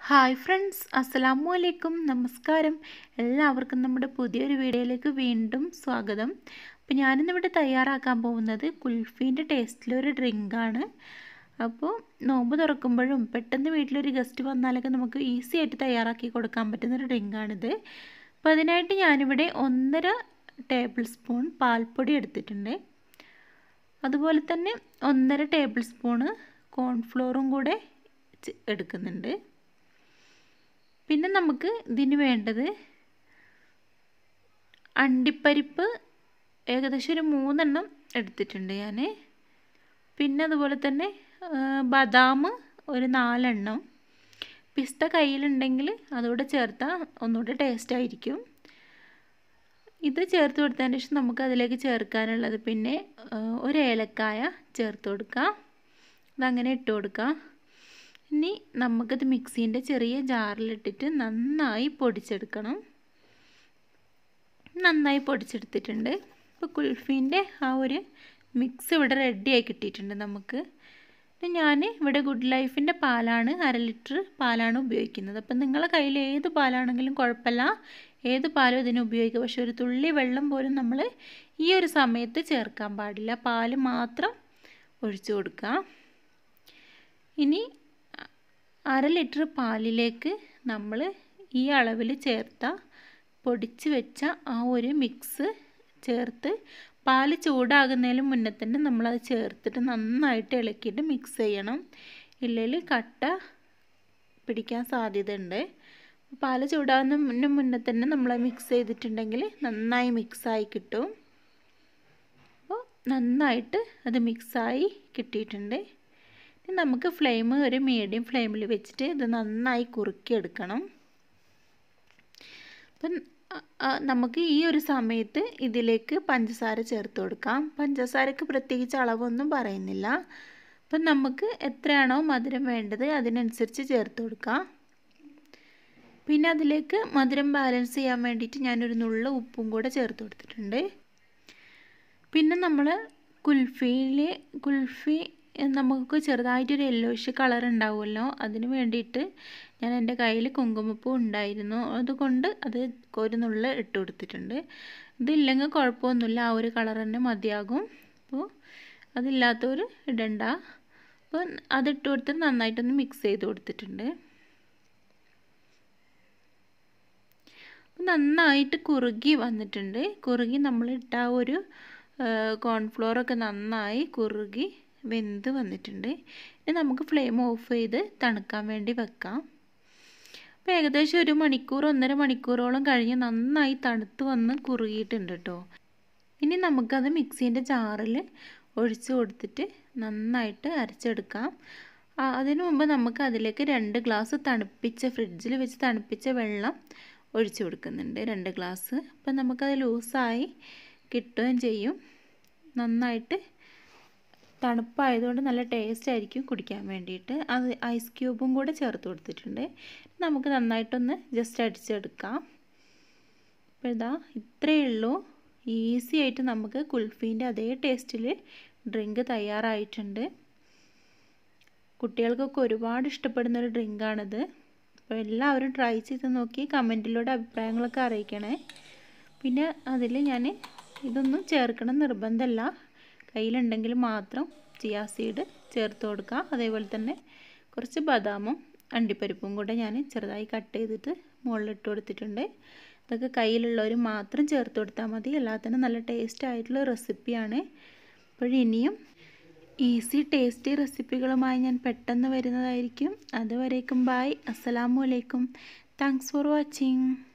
hi friends അസ്സലാമു അലൈക്കും നമസ്കാരം എല്ലാവർക്കും നമ്മുടെ പുതിയൊരു വീഡിയോയിലേക്ക് വീണ്ടും സ്വാഗതം അപ്പോൾ ഞാനിന്നിവിടെ തയ്യാറാക്കാൻ പോകുന്നത് കുൽഫീൻ്റെ ടേസ്റ്റിലൊരു ഡ്രിങ്കാണ് അപ്പോൾ നോമ്പ് തുറക്കുമ്പോഴും പെട്ടെന്ന് വീട്ടിലൊരു ഗസ്റ്റ് വന്നാലൊക്കെ നമുക്ക് ഈസി ആയിട്ട് തയ്യാറാക്കി കൊടുക്കാൻ പറ്റുന്നൊരു ഡ്രിങ്കാണിത് അപ്പോൾ അതിനായിട്ട് ഞാനിവിടെ ഒന്നര ടേബിൾ സ്പൂൺ പാൽപ്പൊടി എടുത്തിട്ടുണ്ട് അതുപോലെ തന്നെ ഒന്നര ടേബിൾ സ്പൂണ് കോൺഫ്ലോറും കൂടെ എടുക്കുന്നുണ്ട് പിന്നെ നമുക്ക് ഇതിന് വേണ്ടത് അണ്ടിപ്പരിപ്പ് ഏകദേശം ഒരു മൂന്നെണ്ണം എടുത്തിട്ടുണ്ട് ഞാൻ പിന്നെ അതുപോലെ തന്നെ ബദാം ഒരു നാലെണ്ണം പിസ്ത കയ്യിലുണ്ടെങ്കിൽ അതുകൂടെ ചേർത്താൽ ഒന്നുകൂടെ ടേസ്റ്റ് ആയിരിക്കും ഇത് ചേർത്ത് കൊടുത്തതിന് ശേഷം നമുക്ക് അതിലേക്ക് ചേർക്കാനുള്ളത് പിന്നെ ഒരു ഏലക്കായ ചേർത്ത് കൊടുക്കാം അതങ്ങനെ ഇട്ട് കൊടുക്കാം ഇനി നമുക്കിത് മിക്സീൻ്റെ ചെറിയ ജാറിലിട്ടിട്ട് നന്നായി പൊടിച്ചെടുക്കണം നന്നായി പൊടിച്ചെടുത്തിട്ടുണ്ട് ഇപ്പോൾ കുൽഫീൻ്റെ ആ ഒരു മിക്സ് ഇവിടെ റെഡിയായി കിട്ടിയിട്ടുണ്ട് നമുക്ക് ഞാൻ ഇവിടെ ഗുഡ് ലൈഫിൻ്റെ പാലാണ് അര ലിറ്റർ പാലാണ് ഉപയോഗിക്കുന്നത് അപ്പം നിങ്ങളെ കയ്യിൽ ഏത് പാലാണെങ്കിലും കുഴപ്പമില്ല ഏത് പാലും ഇതിന് ഉപയോഗിക്കുക പക്ഷെ ഒരു തുള്ളി വെള്ളം പോലും നമ്മൾ ഈ ഒരു സമയത്ത് ചേർക്കാൻ പാടില്ല പാല് മാത്രം ഒഴിച്ചു കൊടുക്കുക ഇനി അര ലിറ്റർ പാലിലേക്ക് നമ്മൾ ഈ അളവിൽ ചേർത്ത പൊടിച്ച് വെച്ച ആ ഒരു മിക്സ് ചേർത്ത് പാല് ചൂടാകുന്നതിന് മുന്നേ തന്നെ നമ്മളത് ചേർത്തിട്ട് നന്നായിട്ട് ഇളക്കിയിട്ട് മിക്സ് ചെയ്യണം ഇല്ലെങ്കിൽ കട്ട പിടിക്കാൻ സാധ്യതയുണ്ട് പാല് ചൂടാകുന്നതിന് മുന്നേ തന്നെ നമ്മൾ മിക്സ് ചെയ്തിട്ടുണ്ടെങ്കിൽ നന്നായി മിക്സായി കിട്ടും അപ്പോൾ നന്നായിട്ട് അത് മിക്സായി കിട്ടിയിട്ടുണ്ട് ഇനി നമുക്ക് ഫ്ലെയിം ഒരു മീഡിയം ഫ്ലെയിമിൽ വെച്ചിട്ട് ഇത് നന്നായി കുറുക്കിയെടുക്കണം അപ്പം നമുക്ക് ഈ ഒരു സമയത്ത് ഇതിലേക്ക് പഞ്ചസാര ചേർത്ത് കൊടുക്കാം പഞ്ചസാരക്ക് പ്രത്യേകിച്ച് അളവൊന്നും പറയുന്നില്ല അപ്പം നമുക്ക് എത്രയാണോ മധുരം വേണ്ടത് അതിനനുസരിച്ച് ചേർത്ത് കൊടുക്കാം പിന്നെ അതിലേക്ക് മധുരം ബാലൻസ് ചെയ്യാൻ വേണ്ടിയിട്ട് ഞാനൊരു നുള്ള ഉപ്പും കൂടെ ചേർത്ത് കൊടുത്തിട്ടുണ്ട് പിന്നെ നമ്മൾ കുൽഫിയിൽ കുൽഫി നമുക്ക് ചെറുതായിട്ടൊരു യെല്ലോയിഷ് കളർ ഉണ്ടാവുമല്ലോ അതിന് വേണ്ടിയിട്ട് ഞാൻ എൻ്റെ കയ്യിൽ കുങ്കുമപ്പൂ ഉണ്ടായിരുന്നു അതുകൊണ്ട് അത് ഒരു നുള്ള ഇട്ട് കൊടുത്തിട്ടുണ്ട് ഇതില്ലെങ്കിൽ കുഴപ്പമൊന്നുമില്ല ആ ഒരു കളർ തന്നെ മതിയാകും അപ്പോൾ അതില്ലാത്തവർ ഇടണ്ട അപ്പോൾ അതിട്ട് കൊടുത്തിട്ട് നന്നായിട്ടൊന്ന് മിക്സ് ചെയ്ത് കൊടുത്തിട്ടുണ്ട് നന്നായിട്ട് കുറുകി വന്നിട്ടുണ്ട് കുറുകി നമ്മളിട്ട ആ ഒരു കോൺഫ്ലോറൊക്കെ നന്നായി കുറുകി വെന്ത് വന്നിട്ടുണ്ട് ഇനി നമുക്ക് ഫ്ലെയിം ഓഫ് ചെയ്ത് തണുക്കാൻ വേണ്ടി വെക്കാം അപ്പോൾ ഏകദേശം ഒരു മണിക്കൂർ ഒന്നര മണിക്കൂറോളം കഴിഞ്ഞ് നന്നായി തണുത്ത് വന്ന് കുറുകിയിട്ടുണ്ട് കേട്ടോ ഇനി നമുക്കത് മിക്സീൻ്റെ ജാറിൽ ഒഴിച്ച് കൊടുത്തിട്ട് നന്നായിട്ട് അരച്ചെടുക്കാം അതിനു മുമ്പ് നമുക്ക് അതിലേക്ക് രണ്ട് ഗ്ലാസ് തണുപ്പിച്ച ഫ്രിഡ്ജിൽ വെച്ച് തണുപ്പിച്ച വെള്ളം ഒഴിച്ചു കൊടുക്കുന്നുണ്ട് രണ്ട് ഗ്ലാസ് അപ്പം നമുക്കത് ലൂസായി കിട്ടുകയും ചെയ്യും നന്നായിട്ട് തണുപ്പായതുകൊണ്ട് നല്ല ടേസ്റ്റ് ആയിരിക്കും കുടിക്കാൻ വേണ്ടിയിട്ട് അത് ഐസ് ക്യൂബും കൂടെ ചേർത്ത് കൊടുത്തിട്ടുണ്ട് നമുക്ക് നന്നായിട്ടൊന്ന് ജസ്റ്റ് അടിച്ചെടുക്കാം അപ്പോൾ ഇതാ ഇത്രയേ ഉള്ളൂ ഈസി ആയിട്ട് നമുക്ക് കുൽഫീൻ്റെ അതേ ടേസ്റ്റിൽ ഡ്രിങ്ക് തയ്യാറായിട്ടുണ്ട് കുട്ടികൾക്കൊക്കെ ഒരുപാട് ഇഷ്ടപ്പെടുന്ന ഒരു ഡ്രിങ്കാണിത് അപ്പോൾ എല്ലാവരും ട്രൈ ചെയ്ത് നോക്കി കമൻറ്റിലൂടെ അഭിപ്രായങ്ങളൊക്കെ അറിയിക്കണേ പിന്നെ അതിൽ ഞാൻ ഇതൊന്നും ചേർക്കണം നിർബന്ധമല്ല കയ്യിലുണ്ടെങ്കിൽ മാത്രം ചിയാ സീഡ് ചേർത്ത് കൊടുക്കുക അതേപോലെ തന്നെ കുറച്ച് ബദാമും അണ്ടിപ്പരിപ്പും കൂടെ ഞാൻ ചെറുതായി കട്ട് ചെയ്തിട്ട് മുകളിലിട്ട് കൊടുത്തിട്ടുണ്ട് ഇതൊക്കെ കയ്യിലുള്ളവർ മാത്രം ചേർത്ത് കൊടുത്താൽ മതി എല്ലാത്തിനും നല്ല ടേസ്റ്റ് ആയിട്ടുള്ള റെസിപ്പിയാണ് അപ്പോൾ ഇനിയും ഈസി ടേസ്റ്റി റെസിപ്പികളുമായി ഞാൻ പെട്ടെന്ന് വരുന്നതായിരിക്കും അതുവരേക്കും ബായ് അസ്സലാമു അലൈക്കും താങ്ക്സ് ഫോർ വാച്ചിങ്